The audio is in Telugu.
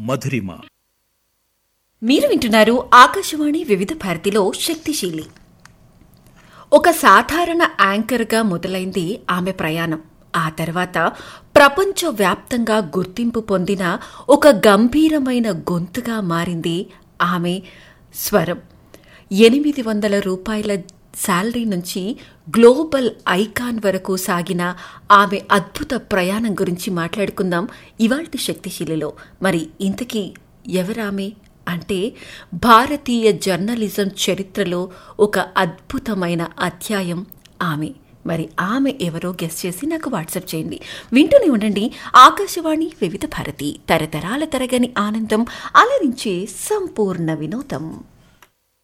మధురిమ మీరు వింటున్నారు ఆకాశవాణి వివిధ భారతిలో శక్తిశీలి ఒక సాధారణ యాంకర్గా మొదలైంది ఆమె ప్రయాణం ఆ తర్వాత ప్రపంచవ్యాప్తంగా గుర్తింపు పొందిన ఒక గంభీరమైన గొంతుగా మారింది ఆమె స్వరం ఎనిమిది వందల రూపాయల శాలరీ నుంచి గ్లోబల్ ఐకాన్ వరకు సాగిన ఆమె అద్భుత ప్రయాణం గురించి మాట్లాడుకుందాం ఇవాల్టి శక్తిశీలిలో మరి ఇంతకీ ఎవరామె అంటే భారతీయ జర్నలిజం చరిత్రలో ఒక అద్భుతమైన అధ్యాయం ఆమె మరి ఆమె ఎవరో గెస్ట్ చేసి నాకు వాట్సాప్ చేయండి వింటూనే ఉండండి ఆకాశవాణి వివిధ భారతి తరతరాల తరగని ఆనందం అలరించే సంపూర్ణ వినోదం